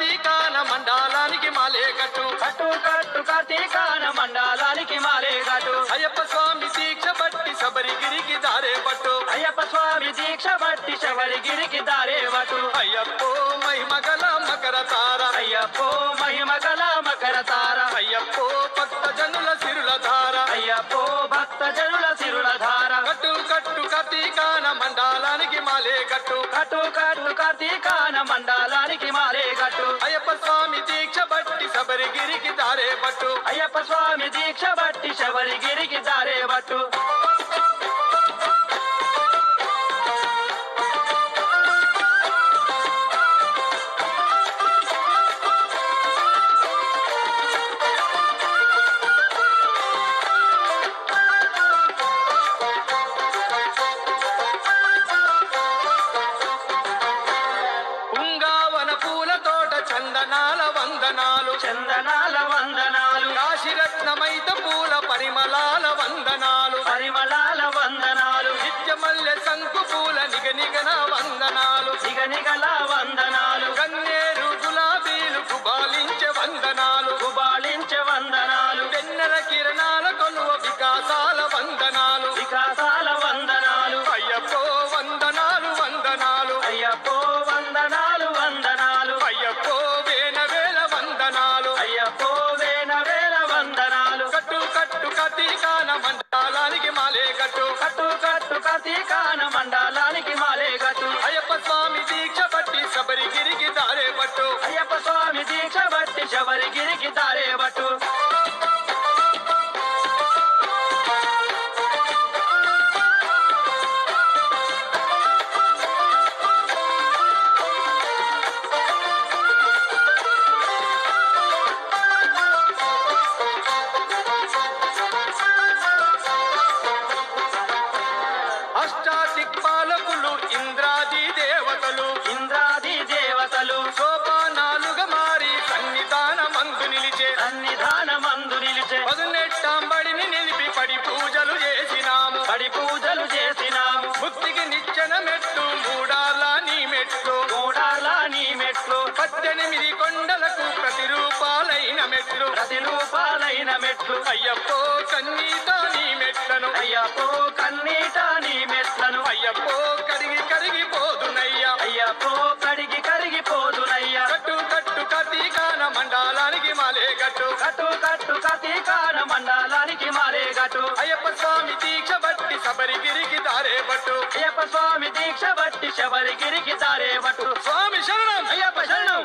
కార్తీకాన మండలానికి మాలే గట్టు కట్టు కట్టు కార్తీకాన మండలానికి మాలే గట్టు అయ్యప్ప స్వామి దీక్ష బట్టి శబరిగిరికి దారే పట్టు అయ్యప్ప స్వామి దీక్ష బట్టి శబరిగిరికి దారే వటు అయ్యప్పో మహిమగల మకర తార అయ్యప్పో మహిమ గల మకర తార అయ్యప్పో భక్త జనుల సిరుల ధార అయ్యప్పో భక్త జనుల సిరుల ధార కట్టు కట్టు కార్తీకాన మండలానికి మాలే గట్టు కట్టు కట్టు కార్తీకాన మండలానికి మారే గట్టు అయ్యప్ప స్వామి దీక్ష బట్టి శబరిగిరికి దారే పట్టు అయ్యప్ప స్వామి దీక్ష బట్టి శబరిగిరికి దారే వటు పుంగావన పూల తోట చందనాల వందనాలు చందనాల వందనాలు కాశీరత్నమైత పూల పరిమళాల వందనాలు పరిమళాల వందనాలు నిత్యమల్లె శంకు పూల నిగనిగన వందనాలు నిగనిగల వందనాలు కన్నేరు గులాబీలు కుబాలించే వందనాలు గుబాళించే వందనాలు వెన్నెల కిరణాల కొలువ వికాసాల వందనాలు వికాసాల వందనాలు అయ్యప్పో వందనాలు వందనాలు అయ్యప్పో వందనాలు వందనాలు అయ్యప్పో వేల వందనాలు అయ్యప్పో వేల వేల వందనాలు కట్టు కట్టు కతీకాన మండలానికి మాలే కట్టు కట్టు కట్టు కతీకాన మండలానికి మాలే గట్టు అయ్యప్ప స్వామి దీక్ష బట్టి శబరిగిరికి దారే పట్టు అయ్యప్ప స్వామి దీక్ష బట్టి శబరిగిరికి దారే బట్టు అష్టాదిక్పాలకులు ఇంద్రాది దేవతలు ఇంద్రాది దేవతలు సోపానాలుగా మారి సన్నిధాన మందు నిలిచే సన్నిధానమందు నిలిచే పదునెట్టాంబడిని నిలిపి పడి పూజలు చేసినాము పడి పూజలు చేసినాము ముక్తికి నిచ్చెన మెట్టు మూడాల నీ మెట్టు మూడాల నీ మెట్లు పద్దెనిమిది కొండలకు ప్రతిరూపాలైన మెట్లు ప్రతి రూపాలైన మెట్లు అయ్యప్పో కన్నీత నీ మెట్లను అయ్యప్పో కన్నీట నీ మెట్లను అయ్యప్పో కరిగి కరిగి పోదునయ్యా అయ్యప్పో కడిగి కరిగిపోదునయ్యా కట్టు కట్టు కతీకాన మండలానికి మాలే గట్టు కట్టు కట్టు కతీకాన మండలానికి మారే గట్టు అయ్యప్ప స్వామి దీక్ష బట్టి శబరిగిరికి దారే పట్టు అయ్యప్ప స్వామి దీక్ష బట్టి శబరిగిరికి దారే బట్టు స్వామి శరణం అయ్యప్ప శరణం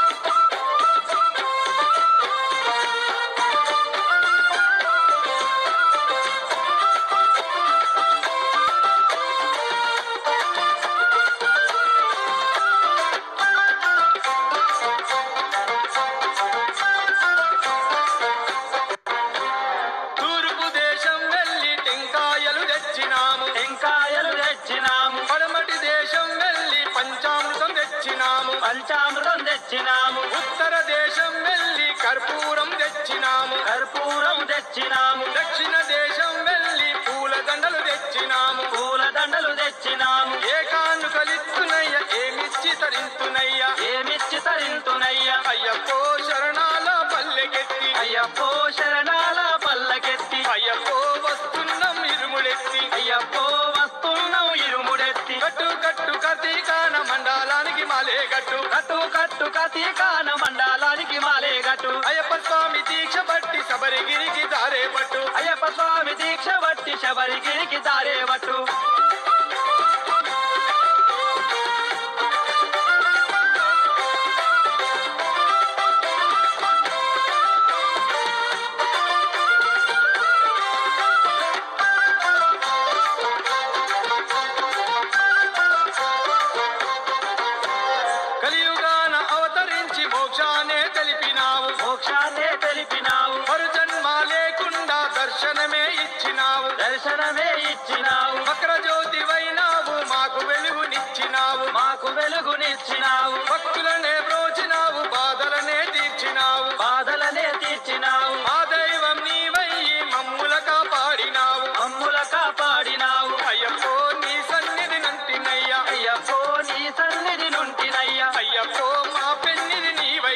తూర్పు దేశం వెళ్ళి టెంకాయలు తెచ్చినాము టెంకాయలు తెచ్చినాము పడమటి దేశం వెళ్ళి పంచామృతం తెచ్చినాము పంచామృతం తెచ్చినాము ఉత్తర దేశం వెళ్ళి కర్పూరం తెచ్చినాము కర్పూరం తెచ్చినాము దక్షిణ దేశం వెళ్ళి పూల దండలు తెచ్చినాము పూల దండలు తెచ్చినాము ఏ కానుకలిత్తునయ్య ఏమిచ్చి తరింతునయ్య ఏమిచ్చి తరింతునయ్యా అయ్యప్పో శరణాల పల్లెకెత్తి అయ్యప్పో శరణాల పల్లకెత్తి అయ్యప్పో వస్తున్నాం ఇరుముడెత్తి అయ్యప్పో వస్తున్నావు ఇరుముడెత్తి కట్టు కట్టు కతీకాన మండలానికి మాలే గట్టు కట్టు కట్టు కతీకాన మండలానికి మాలే గట్టు అయ్యప్ప స్వామి దీక్ష బట్టి శబరిగిరికి దారే పట్టు అయ్యప్ప స్వామి దీక్ష బట్టి శబరిగిరికి దారే బట్టు కలియుగాన అవతరించి మోక్షానే తెలిపినావు మోక్షాన్నే తెలిపినావు మరు జన్మ లేకుండా దర్శనమే ఇచ్చినావు దర్శనమే ఇచ్చినావు మకర జ్యోతివైనావు మాకు వెలుగునిచ్చినావు మాకు వెలుగునిచ్చినావు భక్తులనే బ్రోచినావు బాధలనే తీర్చినావు బాధలనే తీర్చినావు మా దైవం నీవయ్యి మమ్ముల కాపాడినావు అమ్ముల కాపాడినావు అయ్యప్పో నీ సన్నిధి నంటినయ్యా అయ్యప్పో నీ సన్నిధి నుంటినయ్యా అయ్యప్పో మా పెన్నిది నీవయ్యా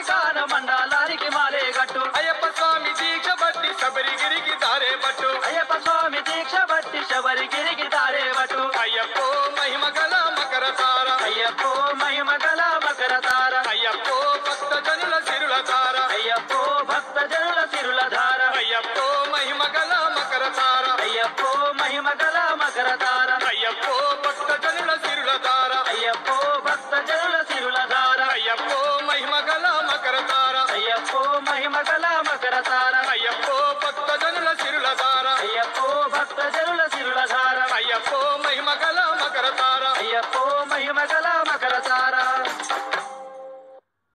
కాన మండలానికి మాలే గట్టు అయ్యప్ప స్వామి దీక్ష బట్టి శబరిగిరికి దారే పట్టు అయ్యప్ప స్వామి దీక్ష బట్టి శబరిగిరికి దారే బట్టు అయ్యప్పో మహిమ గల మకర తార అయ్యప్పో మహిమ గల మకర తార అయ్యప్పో భక్త జనుల సిరుల తార అయ్యప్పో భక్త జనుల సిరుల ధార అయ్యప్పో మహిమ గల మకర తార అయ్యప్పో మహిమ గల మకర తార అయ్యప్పో భక్త జనుల సిరుల తార అయ్యప్పో భక్త జనుల సిరుల ధార అయ్యప్పో మహిమ గల మకర తార అయ్యప్పో మహిమ గల మకర తార అయ్యప్పో భక్త జనుల సిరుల తార అయ్యప్పో భక్త జనుల సిరుల ధార అయ్యప్పో మహిమ గల మకర తార అయ్యప్పో మహిమ గల మకర తార